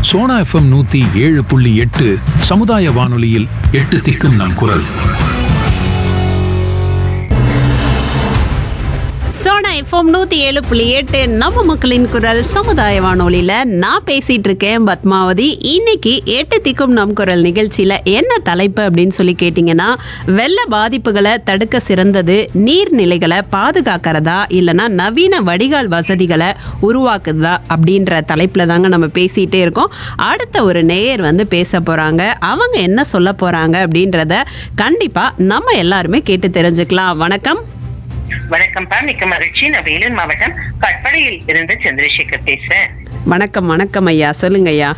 Sona FM நூத்தி ஏழு புள்ளி எட்டு சமுதாய வானொலியில் எட்டு திக்கும் நம் குரல் சோனா எஃப்எம் நூத்தி ஏழு புள்ளி எட்டு நம்ம மக்களின் குரல் சமுதாய வானொலியில நான் பேசிட்டு இருக்கேன் பத்மாவதி இன்னைக்கு எட்டு திக்கும் நம் குரல் நிகழ்ச்சியில என்ன தலைப்பு அப்படின்னு சொல்லி கேட்டீங்கன்னா வெள்ள பாதிப்புகளை தடுக்க சிறந்தது நீர்நிலைகளை பாதுகாக்கிறதா இல்லைன்னா நவீன வடிகால் வசதிகளை உருவாக்குதா அப்படின்ற தலைப்புல தாங்க நம்ம பேசிட்டே இருக்கோம் அடுத்த ஒரு நேயர் வந்து பேச போறாங்க அவங்க என்ன சொல்ல போறாங்க அப்படின்றத கண்டிப்பா நம்ம எல்லாருமே கேட்டு தெரிஞ்சுக்கலாம் வணக்கம் வணக்கம்ப்பா மிக்க மகிழ்ச்சி நான் வேலூர் மாவட்டம் கட்படையில் இருந்து சந்திரசேகர் பேசுறேன் வணக்கம் வணக்கம் ஐயா சொல்லுங்க ஐயா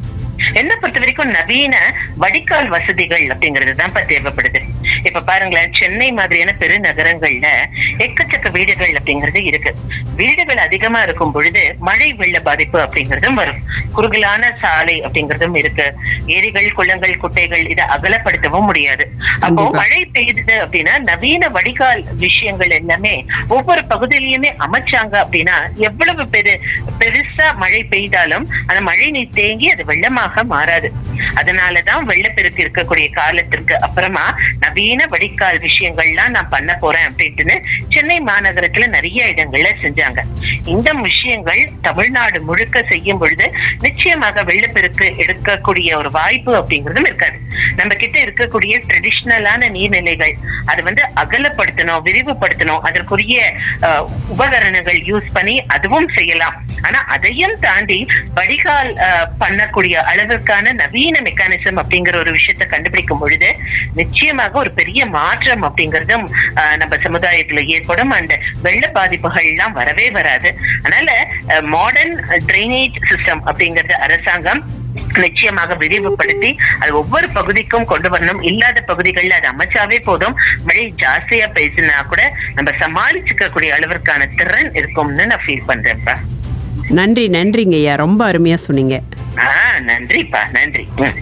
என்ன பொறுத்த வரைக்கும் நவீன வடிகால் வசதிகள் அப்படிங்கிறது தான் தேவைப்படுது இப்ப பாருங்களேன் சென்னை மாதிரியான பெருநகரங்கள்ல எக்கச்சக்க வீடுகள் அப்படிங்கிறது இருக்கு வீடுகள் அதிகமா இருக்கும் பொழுது மழை வெள்ள பாதிப்பு அப்படிங்கறதும் வரும் குறுகலான சாலை அப்படிங்கறதும் இருக்கு ஏரிகள் குளங்கள் குட்டைகள் இதை அகலப்படுத்தவும் முடியாது அப்போ கண்டிப்பா. மழை பெய்யுது அப்படின்னா நவீன வடிகால் விஷயங்கள் எல்லாமே ஒவ்வொரு பகுதியிலயுமே அமைச்சாங்க அப்படின்னா எவ்வளவு பெரு பெருசா மழை பெய்தாலும் அந்த மழை நீர் தேங்கி அது வெள்ளமாக மாறாது அதனாலதான் வெள்ளப்பெருக்கு இருக்கக்கூடிய காலத்திற்கு அப்புறமா நவீன வடிகால் விஷயங்கள்லாம் நான் பண்ண போறேன் அப்படின்ட்டுன்னு சென்னை மாநகரத்துல நிறைய இடங்கள்ல செஞ்சாங்க இந்த விஷயங்கள் தமிழ்நாடு முழுக்க செய்யும் பொழுது நிச்சயமாக வெள்ளப்பெருக்கு எடுக்கக்கூடிய ஒரு வாய்ப்பு அப்படிங்கிறதும் இருக்காது நம்ம கிட்ட இருக்கக்கூடிய ட்ரெடிஷ்னலான நீர்நிலைகள் அது வந்து அகலப்படுத்தணும் விரிவுபடுத்தணும் அதற்குரிய அஹ், உபகரணங்கள் யூஸ் பண்ணி அதுவும் செய்யலாம் ஆனா அதையும் தாண்டி வடிகால் அஹ், பண்ணக்கூடிய அளவுக்கான நவீன மெக்கானிசம் அப்படிங்கிற ஒரு விஷயத்தை கண்டுபிடிக்கும் பொழுது நிச்சயமாக ஒரு பெரிய மாற்றம் அப்படிங்கறதும் அஹ், நம்ம சமுதாயத்துல ஏற்படும் அந்த வெள்ள பாதிப்புகள் எல்லாம் வரவே வராது அதனால மாடர்ன் ட்ரைனேஜ் சிஸ்டம் அப்படிங்கறது அரசாங்கம் நிச்சயமாக விரிவுபடுத்தி அது ஒவ்வொரு பகுதிக்கும் கொண்டு வரணும் இல்லாத பகுதிகள்ல அது அமைச்சாவே போதும் மழை ஜாஸ்தியா பேசினா கூட நம்ம சமாளிச்சுக்க கூடிய அளவிற்கான திறன் இருக்கும்னு நான் ஃபீல் பண்றேன்ப்பா நன்றி நன்றிங்க ஐயா ரொம்ப அருமையா சொன்னீங்க ஆஹ் நன்றிப்பா நன்றி ம்.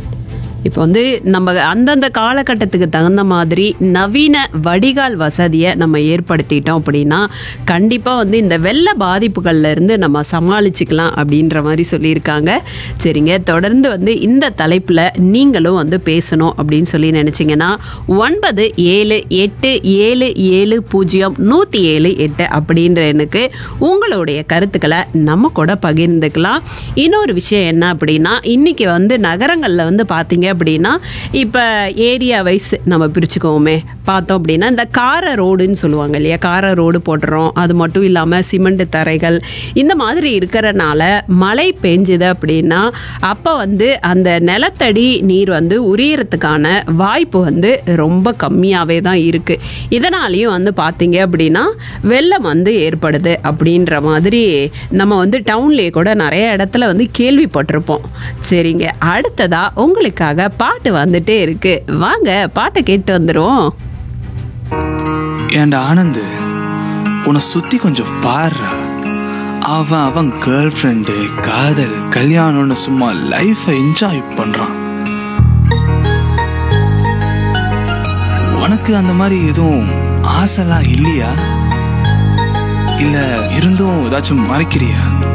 இப்போ வந்து நம்ம அந்தந்த காலகட்டத்துக்கு தகுந்த மாதிரி நவீன வடிகால் வசதியை நம்ம ஏற்படுத்திட்டோம் அப்படின்னா கண்டிப்பாக வந்து இந்த வெள்ள பாதிப்புகள்ல இருந்து நம்ம சமாளிச்சுக்கலாம் அப்படின்ற மாதிரி சொல்லியிருக்காங்க சரிங்க தொடர்ந்து வந்து இந்த தலைப்பில் நீங்களும் வந்து பேசணும் அப்படின்னு சொல்லி நினச்சிங்கன்னா ஒன்பது ஏழு எட்டு ஏழு ஏழு பூஜ்ஜியம் நூற்றி ஏழு எட்டு அப்படின்ற எண்ணுக்கு உங்களுடைய கருத்துக்களை நம்ம கூட பகிர்ந்துக்கலாம் இன்னொரு விஷயம் என்ன அப்படின்னா இன்னைக்கு வந்து நகரங்களில் வந்து பார்த்தீங்க அப்படின்னா இப்போ ஏரியா வைஸ் நம்ம பிரிச்சுக்குவோமே பார்த்தோம் அப்படின்னா இந்த கார ரோடுன்னு சொல்லுவாங்க இல்லையா கார ரோடு போடுறோம் அது மட்டும் இல்லாமல் சிமெண்ட் தரைகள் இந்த மாதிரி இருக்கிறனால மழை பெஞ்சுது அப்படின்னா அப்போ வந்து அந்த நிலத்தடி நீர் வந்து உரியறதுக்கான வாய்ப்பு வந்து ரொம்ப கம்மியாகவே தான் இருக்குது இதனாலையும் வந்து பார்த்தீங்க அப்படின்னா வெள்ளம் வந்து ஏற்படுது அப்படின்ற மாதிரி நம்ம வந்து டவுன்லேயே கூட நிறைய இடத்துல வந்து கேள்விப்பட்டிருப்போம் சரிங்க அடுத்ததா உங்களுக்காக பாட்டு வந்துட்டே இருக்கு வாங்க பாட்டை கேட்டு வந்துடுவோம் ஏன்டா ஆனந்து உன்னை சுத்தி கொஞ்சம் பாருடா அவன் அவன் கேர்ள் ஃப்ரெண்டு காதல் கல்யாணம்னு சும்மா லைஃபை என்ஜாய் பண்றான் உனக்கு அந்த மாதிரி எதுவும் ஆசைலாம் இல்லையா இல்ல இருந்தும் ஏதாச்சும் மறைக்கிறியா